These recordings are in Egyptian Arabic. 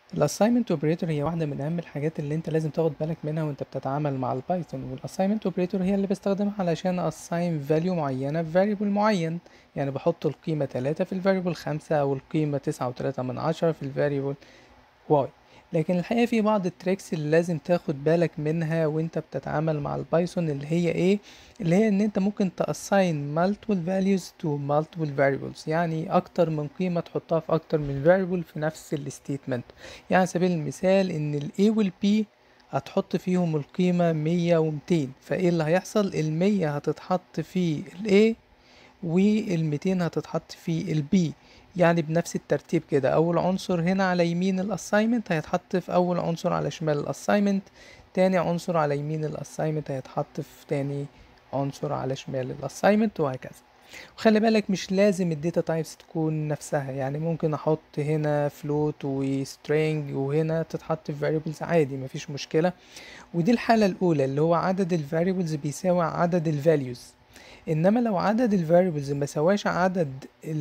الاساينمنت اوبريتور هي واحده من اهم الحاجات اللي انت لازم تاخد بالك منها وانت بتتعامل مع البايثون والاساينمنت اوبريتور هي اللي بستخدمها علشان اساين فاليو معينه في فاريبل معين يعني بحط القيمه 3 في الفاريبل 5 او القيمه 9.3 من عشرة في الفاريبل واي لكن الحقيقه في بعض التريكس اللي لازم تاخد بالك منها وانت بتتعامل مع البايثون اللي هي ايه اللي هي ان انت ممكن تاساين multiple values to multiple variables يعني اكتر من قيمه تحطها في اكتر من variable في نفس الستيتمنت يعني على سبيل المثال ان ال A وال B هتحط فيهم القيمة مية ومتين فايه اللي هيحصل المية هتتحط في ال A والميتين هتتحط في ال B يعني بنفس الترتيب كده اول عنصر هنا على يمين الاساينمنت هيتحط في اول عنصر على شمال الاساينمنت تاني عنصر على يمين الاساينمنت هيتحط في تاني عنصر على شمال الاساينمنت وهكذا وخلي بالك مش لازم الداتا تايبس تكون نفسها يعني ممكن احط هنا فلوت وسترينج وهنا تتحط في variables عادي مفيش مشكلة ودي الحالة الاولى اللي هو عدد الفاريبلز بيساوي عدد الفاليوز انما لو عدد الفاريبلز ما سواش عدد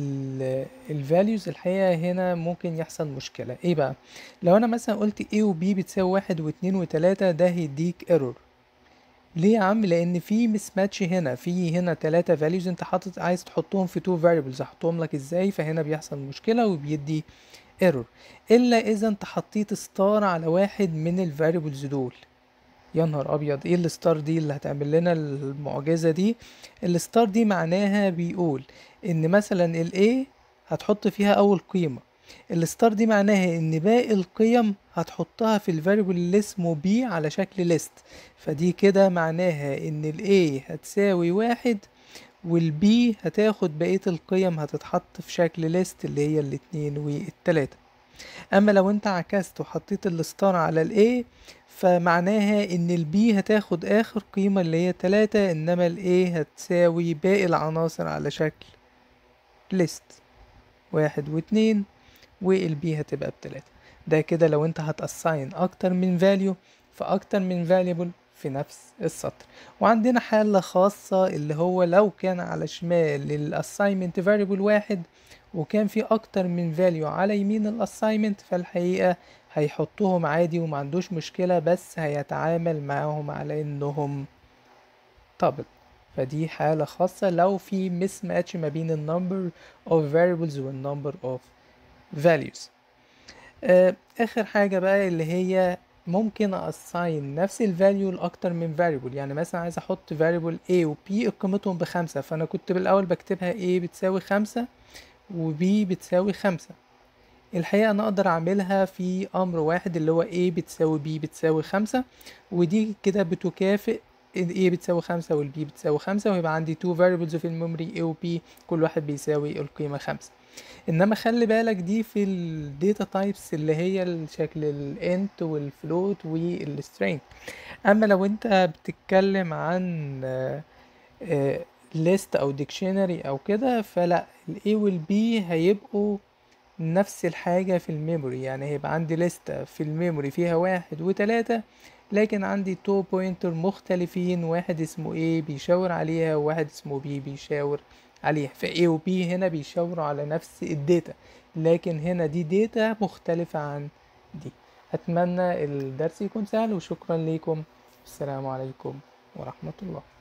الفاليوز الحقيقه هنا ممكن يحصل مشكله ايه بقى لو انا مثلا قلت a و b بتساوي واحد واتنين وتلاتة ده هيديك ايرور ليه يا عم لان في مس ماتش هنا في هنا تلاتة فاليوز انت حاطط عايز تحطهم في تو فاريبلز احطهم لك ازاي فهنا بيحصل مشكله وبيدي ايرور الا اذا انت حطيت ستار على واحد من الفاريبلز دول يا نهار ابيض ايه الستار دي اللي هتعمل لنا المعجزه دي الستار دي معناها بيقول ان مثلا الاي هتحط فيها اول قيمه الستار دي معناها ان باقي القيم هتحطها في الفاريبل اللي اسمه بي على شكل ليست فدي كده معناها ان الاي هتساوي واحد والبي هتاخد بقيه القيم هتتحط في شكل ليست اللي هي الاتنين والتلاته اما لو انت عكست وحطيت الستار على الاي فمعناها ان البي هتاخد اخر قيمة اللي هي تلاتة انما الاي هتساوي باقي العناصر على شكل ليست واحد واتنين والبي هتبقى بتلاتة ده كده لو انت هتأساين اكتر من فاليو في اكتر من فاليبل في نفس السطر وعندنا حالة خاصة اللي هو لو كان على شمال الاساينمنت فاريبل واحد وكان في اكتر من فاليو على يمين الاساينمنت فالحقيقة هيحطهم عادي وما عندوش مشكلة بس هيتعامل معاهم على انهم طبل فدي حالة خاصة لو في مس ماتش ما بين النمبر of variables والنمبر of values آه اخر حاجة بقى اللي هي ممكن assign نفس الفاليو لاكتر من variable يعني مثلا عايز احط variable a و b قيمتهم بخمسة فانا كنت بالاول بكتبها a بتساوي خمسة و b بتساوي خمسة الحقيقة أنا أقدر أعملها في أمر واحد اللي هو A بتساوي B بتساوي خمسة ودي كده بتكافئ A بتساوي خمسة وال B بتساوي خمسة ويبقى عندي two variables في الميموري A و B كل واحد بيساوي القيمة خمسة إنما خلي بالك دي في الداتا تايبس اللي هي الشكل الانت والفلوت والسترينج أما لو أنت بتتكلم عن ليست أو ديكشنري أو كده فلا ال A وال B هيبقوا نفس الحاجة في الميموري يعني هيبقى عندي لستة في الميموري فيها واحد وتلاتة لكن عندي تو بوينتر مختلفين واحد اسمه A بيشاور عليها وواحد اسمه B بيشاور عليها ف A و B هنا بيشاوروا على نفس الداتا لكن هنا دي داتا مختلفة عن دي أتمنى الدرس يكون سهل وشكرا لكم السلام عليكم ورحمة الله